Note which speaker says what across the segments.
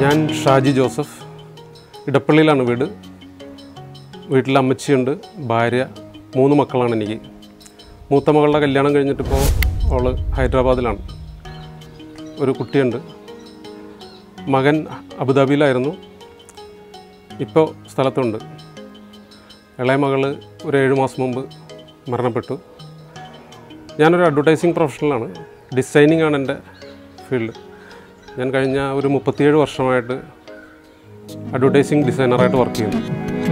Speaker 1: ഞാൻ ഷാജി ജോസഫ് ഇടപ്പള്ളിയിലാണ് വീട് വീട്ടിൽ അമ്മച്ചിയുണ്ട് ഭാര്യ മൂന്ന് മക്കളാണ് എനിക്ക് മൂത്ത മകളുടെ കല്യാണം കഴിഞ്ഞിട്ടിപ്പോൾ അവൾ ഹൈദരാബാദിലാണ് ഒരു കുട്ടിയുണ്ട് മകൻ അബുദാബിയിലായിരുന്നു ഇപ്പോൾ സ്ഥലത്തുണ്ട് ഇളയ മകൾ ഒരു ഏഴ് മാസം മുമ്പ് മരണപ്പെട്ടു ഞാനൊരു അഡ്വർടൈസിങ് പ്രൊഫഷണലാണ് ഡിസൈനിങ് ആണ് എൻ്റെ ഫീൽഡ് ഞാൻ കഴിഞ്ഞ ഒരു മുപ്പത്തിയേഴ് വർഷമായിട്ട് അഡ്വർടൈസിങ് ഡിസൈനറായിട്ട് വർക്ക് ചെയ്യുന്നു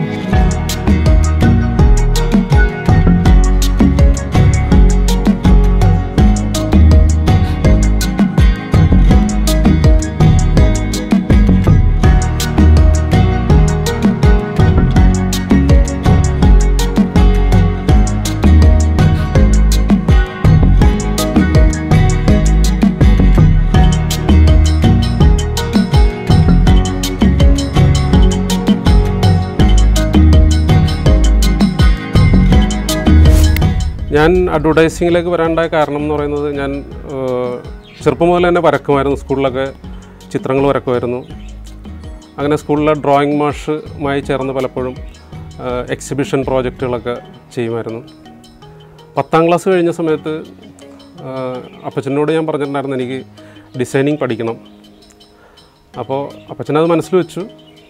Speaker 1: ഞാൻ അഡ്വർടൈസിങ്ങിലേക്ക് വരാണ്ടായ കാരണം എന്ന് പറയുന്നത് ഞാൻ ഏഹ്, ചെറുപ്പം മുതൽ തന്നെ വരക്കുമായിരുന്നു സ്കൂളിലൊക്കെ ചിത്രങ്ങൾ വരക്കുമായിരുന്നു അങ്ങനെ സ്കൂളിലെ ഡ്രോയിങ് മാഷുമായി ചേർന്ന് പലപ്പോഴും ഏഹ്, എക്സിബിഷൻ പ്രോജക്റ്റുകളൊക്കെ ചെയ്യുമായിരുന്നു പത്താം ക്ലാസ് കഴിഞ്ഞ സമയത്ത് ഏഹ്, അപ്പച്ചനോട് ഞാൻ പറഞ്ഞിട്ടുണ്ടായിരുന്നു എനിക്ക് ഡിസൈനിങ് പഠിക്കണം അപ്പോൾ അപ്പച്ചനത് മനസ്സിൽ വെച്ചു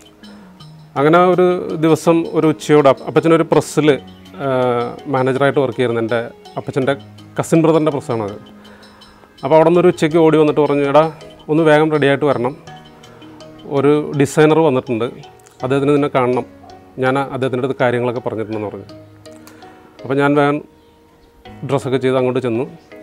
Speaker 1: അങ്ങനെ ഒരു ദിവസം ഒരു ഉച്ചയോട് അപ്പ- അപ്പച്ചനൊരു പ്രസ്സിൽ മാനേജറായിട്ട് വർക്ക് ചെയ്യുന്നു എൻ്റെ അപ്പച്ചൻ്റെ കസിൻ ബ്രദറിൻ്റെ പ്രസ്സാണത് അപ്പോൾ അവിടെ നിന്നൊരു ഉച്ചയ്ക്ക് ഓടി വന്നിട്ട് പറഞ്ഞു എടാ ഒന്ന് വേഗം റെഡിയായിട്ട് വരണം ഒരു ഡിസൈനർ വന്നിട്ടുണ്ട് അദ്ദേഹത്തിന് നിന്നെ കാണണം ഞാൻ അദ്ദേഹത്തിൻ്റെ അടുത്ത് കാര്യങ്ങളൊക്കെ പറഞ്ഞിട്ടുണ്ടെന്ന് പറഞ്ഞു അപ്പോൾ ഞാൻ വേഗം ഡ്രസ്സൊക്കെ ചെയ്ത് അങ്ങോട്ട് ചെന്നു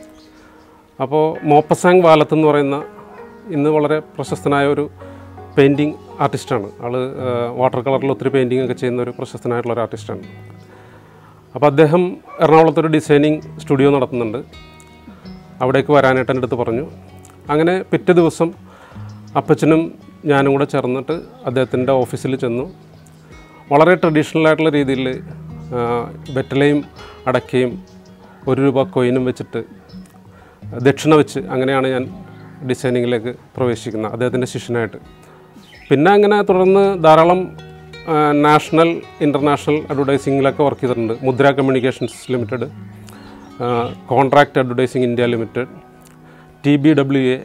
Speaker 1: അപ്പോൾ മോപ്പസാങ് വാലത്ത് എന്ന് പറയുന്ന ഇന്ന് വളരെ പ്രശസ്തനായ ഒരു പെയിൻറ്റിങ് ആർട്ടിസ്റ്റാണ് ആൾ വാട്ടർ കളറിൽ ഒത്തിരി പെയിൻറ്റിംഗ് ഒക്കെ ചെയ്യുന്ന ഒരു പ്രശസ്തനായിട്ടുള്ള ഒരു ആർട്ടിസ്റ്റാണ് അപ്പോൾ അദ്ദേഹം എറണാകുളത്തൊരു ഡിസൈനിങ് സ്റ്റുഡിയോ നടത്തുന്നുണ്ട് അവിടേക്ക് വരാനായിട്ട് എൻ്റെ അടുത്ത് പറഞ്ഞു അങ്ങനെ പിറ്റേ ദിവസം അപ്പച്ചനും ഞാനും കൂടെ ചേർന്നിട്ട് അദ്ദേഹത്തിൻ്റെ ഓഫീസിൽ ചെന്നു വളരെ ട്രഡീഷണൽ ആയിട്ടുള്ള രീതിയിൽ വെറ്റലയും അടക്കയും ഒരു രൂപ കൊയിനും വെച്ചിട്ട് ദക്ഷിണ വെച്ച് അങ്ങനെയാണ് ഞാൻ ഡിസൈനിങ്ങിലേക്ക് പ്രവേശിക്കുന്നത് അദ്ദേഹത്തിൻ്റെ ശിഷ്യനായിട്ട് പിന്നെ അങ്ങനെ തുടർന്ന് ധാരാളം ആ, നാഷണൽ ഇൻ്റർനാഷണൽ അഡ്വർടൈസിങ്ങിലൊക്കെ വർക്ക് ചെയ്തിട്ടുണ്ട് Mudra communications limited contract advertising India limited T B W A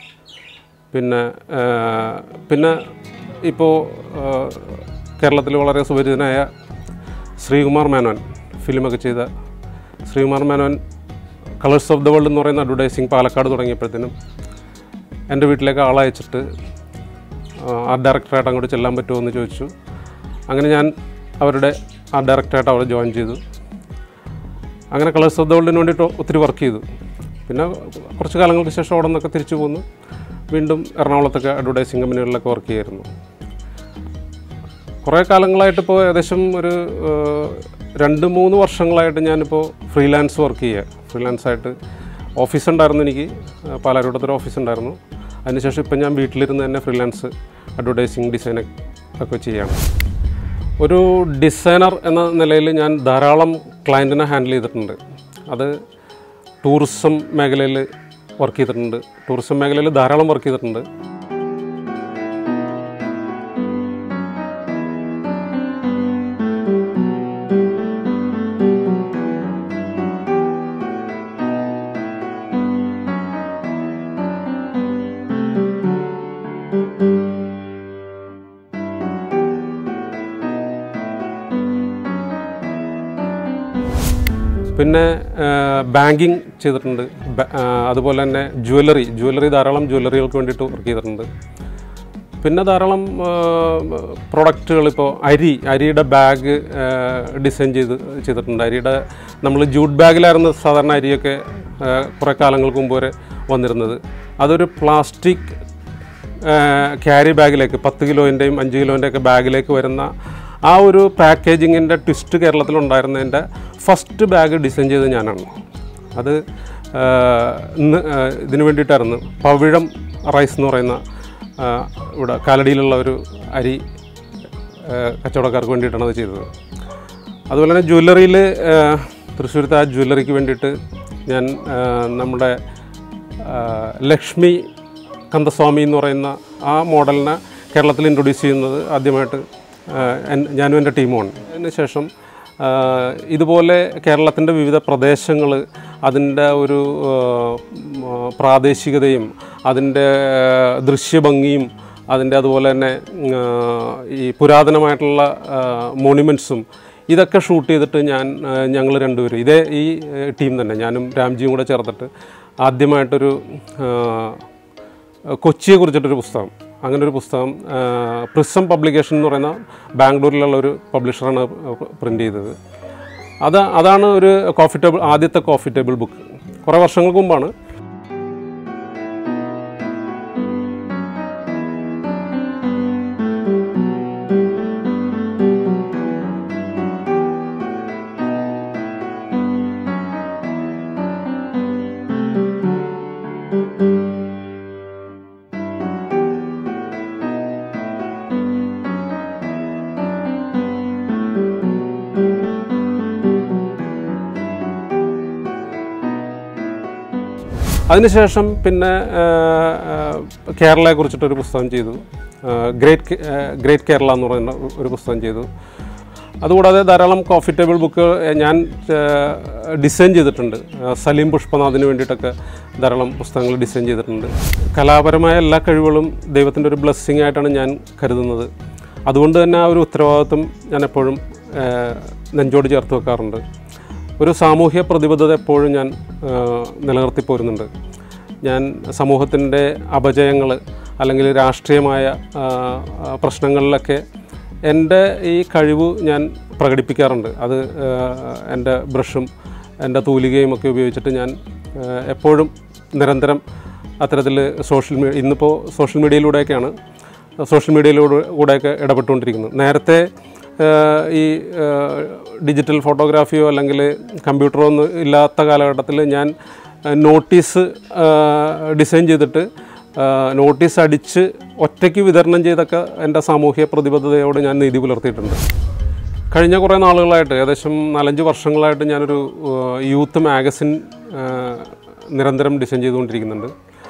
Speaker 1: പിന്നെ ആ, പിന്നെ ഇപ്പോൾ കേരളത്തിൽ വളരെ സുപരിചിതനായ ശ്രീകുമാർ മേനോൻ ഫിലിമൊക്കെ ചെയ്ത Sreekumar Menon colours of the world എന്ന് പറയുന്ന അഡ്വർടൈസിങ് പാലക്കാട് തുടങ്ങിയപ്പോഴത്തേനും എൻ്റെ വീട്ടിലേക്ക് ആളയച്ചിട്ട് ആർട്ട് ഡയറക്ടറായിട്ട് അങ്ങോട്ട് ചെല്ലാൻ പറ്റുമോ എന്ന് ചോദിച്ചു അങ്ങനെ ഞാൻ അവരുടെ ആർട്ട് ഡയറക്ടറായിട്ട് അവിടെ ജോയിൻ ചെയ്തു അങ്ങനെ കളേഴ്സ് ഓഫ് ദ വേൾഡിന് വേണ്ടിയിട്ട് ഒത്തിരി വർക്ക് ചെയ്തു പിന്നെ കുറച്ച് കാലങ്ങൾക്ക് ശേഷം അവിടെ നിന്നൊക്കെ തിരിച്ചു പോന്നു വീണ്ടും എറണാകുളത്തൊക്കെ അഡ്വർടൈസിങ് കമ്പനികളിലൊക്കെ വർക്ക് ചെയ്യായിരുന്നു കുറേ കാലങ്ങളായിട്ട് ഇപ്പോൾ ഏകദേശം ഒരു ഏഹ്, രണ്ട് മൂന്ന് വർഷങ്ങളായിട്ട് ഞാനിപ്പോൾ ഫ്രീലാൻസ് വർക്ക് ചെയ്യുക ഫ്രീലാൻസായിട്ട് ഓഫീസ് ഉണ്ടായിരുന്നു എനിക്ക് ഏഹ്, പാലാരിവട്ടത്തൊരു ഓഫീസ് ഉണ്ടായിരുന്നു അതിനുശേഷം ഇപ്പം ഞാൻ വീട്ടിലിരുന്ന് തന്നെ ഫ്രീലാൻസ് അഡ്വർടൈസിങ് ഡിസൈൻ ഒക്കെ ചെയ്യാണ് ഒരു ഡിസൈനർ എന്ന നിലയിൽ ഞാൻ ധാരാളം ക്ലയൻറ്റിനെ ഹാൻഡിൽ ചെയ്തിട്ടുണ്ട് അത് ടൂറിസം മേഖലയിൽ വർക്ക് ചെയ്തിട്ടുണ്ട് ടൂറിസം മേഖലയിൽ ധാരാളം വർക്ക് ചെയ്തിട്ടുണ്ട് പിന്നെ ബാങ്കിങ് ചെയ്തിട്ടുണ്ട് ബ- ആ, അതുപോലെ തന്നെ ജ്വല്ലറി ജ്വല്ലറി ധാരാളം ജ്വല്ലറികൾക്ക് വേണ്ടിയിട്ട് വർക്ക് ചെയ്തിട്ടുണ്ട് പിന്നെ ധാരാളം പ്രൊഡക്റ്റുകൾ ഇപ്പോൾ അരി അരിയുടെ ബാഗ് ഡിസൈൻ ചെയ്ത് ചെയ്തിട്ടുണ്ട് അരിയുടെ നമ്മൾ ജൂട്ട് ബാഗിലായിരുന്നു സാധാരണ അരിയൊക്കെ ആ, കുറേ കാലങ്ങൾക്ക് മുമ്പ് വരെ വന്നിരുന്നത് അതൊരു പ്ലാസ്റ്റിക് ക്യാരി ബാഗിലേക്ക് പത്ത് കിലോൻ്റെയും അഞ്ച് കിലോൻ്റെയൊക്കെ ബാഗിലേക്ക് വരുന്ന ആ ഒരു പാക്കേജിങ്ങിൻ്റെ ട്വിസ്റ്റ് കേരളത്തിലുണ്ടായിരുന്നതിൻ്റെ ഫസ്റ്റ് ബാഗ് ഡിസൈൻ ചെയ്തത് ഞാനാണ് അത് ആ, ഇന്ന് ആ, ഇതിന് വേണ്ടിയിട്ടായിരുന്നു പവിഴം റൈസ് എന്ന് പറയുന്ന ആ, ഇവിടെ കാലടിയിലുള്ള ഒരു അരി ആ, കച്ചവടക്കാർക്ക് വേണ്ടിയിട്ടാണ് അത് ചെയ്തത് അതുപോലെ തന്നെ ജ്വല്ലറിയിൽ തൃശ്ശൂരത്തെ ആ ജ്വല്ലറിക്ക് വേണ്ടിയിട്ട് ഞാൻ ആ, നമ്മുടെ ആ, ലക്ഷ്മി കന്ദസ്വാമി എന്ന് പറയുന്ന ആ മോഡലിനെ കേരളത്തിൽ ഇൻട്രൊഡ്യൂസ് ചെയ്യുന്നത് ആദ്യമായിട്ട് ആ, എൻ- ഞാനും എൻ്റെ ടീമുമാണ് അതിന് ശേഷം ആ, ഇതുപോലെ കേരളത്തിൻ്റെ വിവിധ പ്രദേശങ്ങൾ അതിൻ്റെ ഒരു ആ, ഉം, ആ, പ്രാദേശികതയും അതിൻ്റെ ആ, ദൃശ്യഭംഗിയും അതിൻ്റെ അതുപോലെ തന്നെ ഉം, ആ, ഈ പുരാതനമായിട്ടുള്ള മോണ്യുമെൻറ്റ്സും ഇതൊക്കെ ഷൂട്ട് ചെയ്തിട്ട് ഞാൻ ഞങ്ങൾ രണ്ടുപേരും ഇതേ ഈ ടീം തന്നെ ഞാനും രാംജിയും കൂടെ ചേർത്തിട്ട് ആദ്യമായിട്ടൊരു ആ, കൊച്ചിയെ കുറിച്ചിട്ടൊരു പുസ്തകം അങ്ങനെ ഒരു പുസ്തകം പ്രിസം പബ്ലിക്കേഷൻ എന്ന് പറയുന്ന ബാംഗ്ലൂരിലുള്ള ഒരു പബ്ലിഷറാണ് പ്രിൻ്റ് ചെയ്തത് അത് അതാണ് ഒരു കോഫി ടേബിൾ ആദ്യത്തെ കോഫി ടേബിൾ ബുക്ക് കുറേ വർഷങ്ങൾക്ക് മുമ്പാണ് അതിനുശേഷം പിന്നെ ആ, ആ, കേരളയെ കുറിച്ചിട്ടൊരു പുസ്തകം ചെയ്തു ഗ്രേറ്റ് ഗ്രേറ്റ് കേരള എന്ന് പറയുന്ന ഒരു പുസ്തകം ചെയ്തു അതുകൂടാതെ ധാരാളം കോഫി ടേബിൾ ബുക്ക് ഞാൻ ഡിസൈൻ ചെയ്തിട്ടുണ്ട് ആ, സലീം പുഷ്പനാഥിന് വേണ്ടിയിട്ടൊക്കെ ധാരാളം പുസ്തകങ്ങൾ ഡിസൈൻ ചെയ്തിട്ടുണ്ട് കലാപരമായ എല്ലാ കഴിവുകളും ദൈവത്തിൻ്റെ ഒരു ബ്ലെസ്സിങ് ആയിട്ടാണ് ഞാൻ കരുതുന്നത് അതുകൊണ്ട് തന്നെ ആ ഒരു ഉത്തരവാദിത്വം ഞാൻ എപ്പോഴും ആ, നെഞ്ചോട് ചേർത്ത് വെക്കാറുണ്ട് ഒരു സാമൂഹ്യ പ്രതിബദ്ധത എപ്പോഴും ഞാൻ ആ, നിലനിർത്തി പോരുന്നുണ്ട് ഞാൻ സമൂഹത്തിൻ്റെ അപജയങ്ങൾ അല്ലെങ്കിൽ രാഷ്ട്രീയമായ ആ, ആ, പ്രശ്നങ്ങളിലൊക്കെ എൻ്റെ ഈ കഴിവ് ഞാൻ പ്രകടിപ്പിക്കാറുണ്ട് അത് ആ, എൻ്റെ ബ്രഷും എൻ്റെ തൂലികയും ഒക്കെ ഉപയോഗിച്ചിട്ട് ഞാൻ ആ, എപ്പോഴും നിരന്തരം അത്തരത്തിൽ സോഷ്യൽ മീഡിയ ഇന്നിപ്പോൾ സോഷ്യൽ മീഡിയയിലൂടെയൊക്കെയാണ് സോഷ്യൽ മീഡിയയിലൂടെ കൂടെയൊക്കെ ഇടപെട്ടുകൊണ്ടിരിക്കുന്നത് നേരത്തെ ആഹ് ഈ ആഹ് ഡിജിറ്റൽ ഫോട്ടോഗ്രാഫിയോ അല്ലെങ്കിൽ കമ്പ്യൂട്ടറോ ഒന്നും ഇല്ലാത്ത കാലഘട്ടത്തിൽ ഞാൻ ആഹ് നോട്ടീസ് ആഹ് ഡിസൈൻ ചെയ്തിട്ട് ആഹ് നോട്ടീസ് അടിച്ച് ഒറ്റയ്ക്ക് വിതരണം ചെയ്തൊക്കെ എൻ്റെ സാമൂഹ്യ പ്രതിബദ്ധതയോട് ഞാൻ നീതി പുലർത്തിയിട്ടുണ്ട് കഴിഞ്ഞ കുറേ നാളുകളായിട്ട് ഏകദേശം നാലഞ്ച് വർഷങ്ങളായിട്ട് ഞാനൊരു ആഹ് യൂത്ത് മാഗസിൻ ആഹ് നിരന്തരം ഡിസൈൻ ചെയ്തുകൊണ്ടിരിക്കുന്നുണ്ട്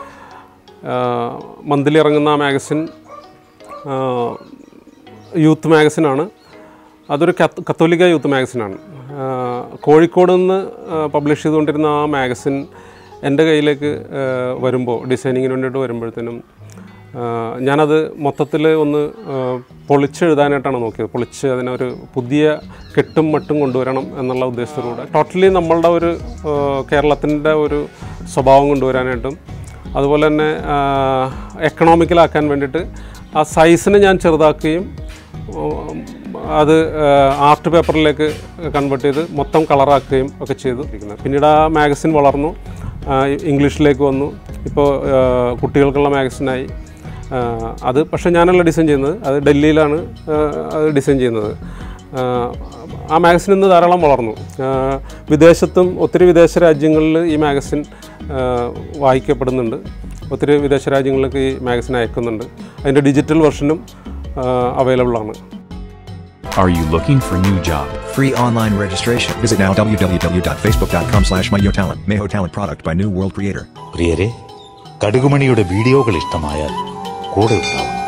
Speaker 1: മന്ത്ലി ഇറങ്ങുന്ന ആ മാഗസിൻ ആഹ് യൂത്ത് മാഗസിനാണ് അതൊരു കത്ത് കത്തോലിക്ക യൂത്ത് മാഗസിനാണ് ആഹ് കോഴിക്കോട് നിന്ന് ആഹ് പബ്ലിഷ് ചെയ്തുകൊണ്ടിരുന്ന ആ മാഗസിൻ എൻ്റെ കയ്യിലേക്ക് ആഹ് വരുമ്പോൾ ഡിസൈനിങ്ങിന് വേണ്ടിയിട്ട് വരുമ്പോഴത്തേനും ആഹ് ഞാനത് മൊത്തത്തിൽ ഒന്ന് ആഹ് പൊളിച്ചെഴുതാനായിട്ടാണ് നോക്കിയത് പൊളിച്ച് അതിനൊരു പുതിയ കെട്ടും മട്ടും കൊണ്ടുവരണം എന്നുള്ള ഉദ്ദേശത്തിലൂടെ ടോട്ടലി നമ്മളുടെ ഒരു കേരളത്തിൻ്റെ ഒരു സ്വഭാവം കൊണ്ടുവരാനായിട്ടും അതുപോലെ തന്നെ എക്കണോമിക്കലാക്കാൻ വേണ്ടിയിട്ട് ആ സൈസിനെ ഞാൻ ചെറുതാക്കുകയും ഉം, അത് ആർട്ട് പേപ്പറിലേക്ക് കൺവേർട്ട് ചെയ്ത് മൊത്തം കളറാക്കുകയും ഒക്കെ ചെയ്തു ഇരിക്കുന്നത് പിന്നീട് ആ മാഗസിൻ വളർന്നു ആ, ഇംഗ്ലീഷിലേക്ക് വന്നു ഇപ്പോൾ ആ, കുട്ടികൾക്കുള്ള മാഗസിനായി ആ, അത് പക്ഷേ ഞാനല്ല ഡിസൈൻ ചെയ്യുന്നത് അത് ഡൽഹിയിലാണ് ആ, അത് ഡിസൈൻ ചെയ്യുന്നത് ആ, ആ മാഗസിൻ ഇന്ന് ധാരാളം വളർന്നു ആ, വിദേശത്തും ഒത്തിരി വിദേശ രാജ്യങ്ങളിൽ ഈ മാഗസിൻ ആ, വായിക്കപ്പെടുന്നുണ്ട് ഒത്തിരി വിദേശ രാജ്യങ്ങളിലേക്ക് ഈ മാഗസിൻ അയക്കുന്നുണ്ട് അതിൻ്റെ ഡിജിറ്റൽ വെർഷനും അവൈലബിൾ ആണ്
Speaker 2: Are you looking for new job?
Speaker 3: Free online registration. Visit now www.facebook.com slash myyotalent. Mayo Talent product by New World Creator.
Speaker 4: പ്രിയരെ കടുകുമണിയുടെ വീഡിയോകൾ ഇഷ്ടമായാൽ കൂടെ ഉണ്ടാവും